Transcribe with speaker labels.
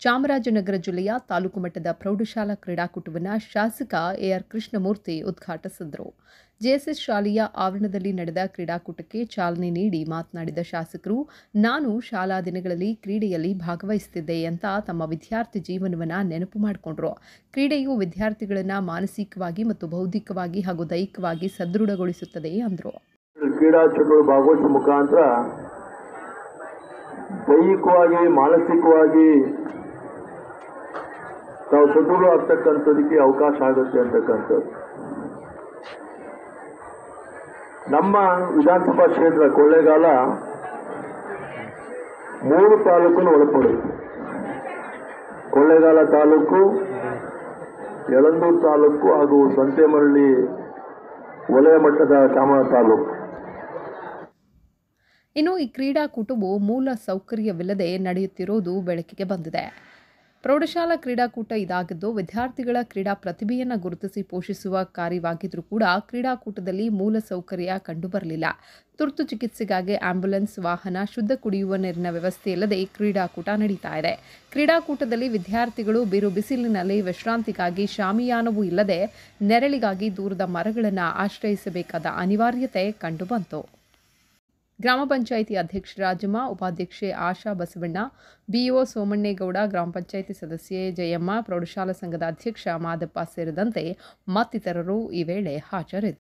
Speaker 1: ಚಾಮರಾಜನಗರ ಜಿಲ್ಲೆಯ ತಾಲೂಕು ಮಟ್ಟದ ಪ್ರೌಢಶಾಲಾ ಕ್ರೀಡಾಕೂಟವನ್ನು ಶಾಸಕ ಎಆರ್ ಕೃಷ್ಣಮೂರ್ತಿ ಉದ್ಘಾಟಿಸಿದರು ಜೆಎಸ್ಎಸ್ ಶಾಲೆಯ ಆವರಣದಲ್ಲಿ ನಡೆದ ಕ್ರೀಡಾಕೂಟಕ್ಕೆ ಚಾಲನೆ ನೀಡಿ ಮಾತನಾಡಿದ ಶಾಸಕರು ನಾನು ಶಾಲಾ ದಿನಗಳಲ್ಲಿ ಕ್ರೀಡೆಯಲ್ಲಿ ಭಾಗವಹಿಸುತ್ತಿದ್ದೆ ಅಂತ ತಮ್ಮ ವಿದ್ಯಾರ್ಥಿ ಜೀವನವನ್ನು ನೆನಪು ಮಾಡಿಕೊಂಡ್ರು ಕ್ರೀಡೆಯು ವಿದ್ಯಾರ್ಥಿಗಳನ್ನು ಮಾನಸಿಕವಾಗಿ ಮತ್ತು ಬೌದ್ಧಿಕವಾಗಿ ಹಾಗೂ ದೈಹಿಕವಾಗಿ ಸದೃಢಗೊಳಿಸುತ್ತದೆ ಅಂದರು
Speaker 2: ಕ್ರೀಡಾ ಚಟುವಟಿಕೆ ಭಾಗವಹಿಸುವ ಮುಖಾಂತರ ದೈಹಿಕವಾಗಿ ಮಾನಸಿಕವಾಗಿ ತಾವು ಸದೃಢ ಆಗ್ತಕ್ಕಂಥದಕ್ಕೆ ಅವಕಾಶ ಆಗುತ್ತೆ ಅಂತಕ್ಕಂಥದ್ದು ನಮ್ಮ ವಿಧಾನಸಭಾ ಕ್ಷೇತ್ರ ಕೊಳ್ಳೇಗಾಲ ಮೂರು ತಾಲೂಕನ್ನು ಒಳಪಡುತ್ತೆ ಕೊಳ್ಳೇಗಾಲ ತಾಲೂಕು ಯಳಂದೂರು ತಾಲೂಕು ಹಾಗೂ ಸಂತೆಮರಳಿ ವಲಯ ಮಟ್ಟದ ಚಾಮರಾಜ ತಾಲೂಕು
Speaker 1: ಇನ್ನು ಈ ಕ್ರೀಡಾಕೂಟವು ಮೂಲ ಸೌಕರ್ಯವಿಲ್ಲದೆ ನಡೆಯುತ್ತಿರುವುದು ಬೆಳಕಿಗೆ ಬಂದಿದೆ ಪ್ರೌಢಶಾಲಾ ಕ್ರೀಡಾಕೂಟ ಇದಾಗಿದ್ದು ವಿದ್ಯಾರ್ಥಿಗಳ ಕ್ರೀಡಾ ಪ್ರತಿಭೆಯನ್ನು ಗುರುತಿಸಿ ಪೋಷಿಸುವ ಕಾರ್ಯವಾಗಿದ್ದರೂ ಕೂಡ ಕ್ರೀಡಾಕೂಟದಲ್ಲಿ ಮೂಲ ಸೌಕರ್ಯ ಕಂಡುಬರಲಿಲ್ಲ ತುರ್ತು ಚಿಕಿತ್ಸೆಗಾಗಿ ಆಂಬ್ಯುಲೆನ್ಸ್ ವಾಹನ ಶುದ್ಧ ಕುಡಿಯುವ ನೀರಿನ ವ್ಯವಸ್ಥೆ ಇಲ್ಲದೆ ಕ್ರೀಡಾಕೂಟ ನಡೀತಾ ಇದೆ ಕ್ರೀಡಾಕೂಟದಲ್ಲಿ ವಿದ್ಯಾರ್ಥಿಗಳು ಬಿರು ಬಿಸಿಲಿನಲ್ಲಿ ವಿಶ್ರಾಂತಿಗಾಗಿ ಶಾಮಿಯಾನವೂ ಇಲ್ಲದೆ ನೆರಳಿಗಾಗಿ ದೂರದ ಮರಗಳನ್ನು ಆಶ್ರಯಿಸಬೇಕಾದ ಅನಿವಾರ್ಯತೆ ಕಂಡುಬಂತು ಗ್ರಾಮ ಪಂಚಾಯಿತಿ ಅಧ್ಯಕ್ಷ ರಾಜಮ್ಮ ಉಪಾಧ್ಯಕ್ಷೆ ಆಶಾ ಬಸವಣ್ಣ ಬಿಇಒ ಸೋಮಣ್ಣೇಗೌಡ ಗ್ರಾಮ ಪಂಚಾಯಿತಿ ಸದಸ್ಯೆ ಜಯಮ್ಮ ಪ್ರೌಢಶಾಲಾ ಸಂಘದ ಅಧ್ಯಕ್ಷ ಮಾದಪ್ಪ ಸೇರಿದಂತೆ ಮತ್ತಿತರರು ಈ ವೇಳೆ ಹಾಜರಿದ್ದರು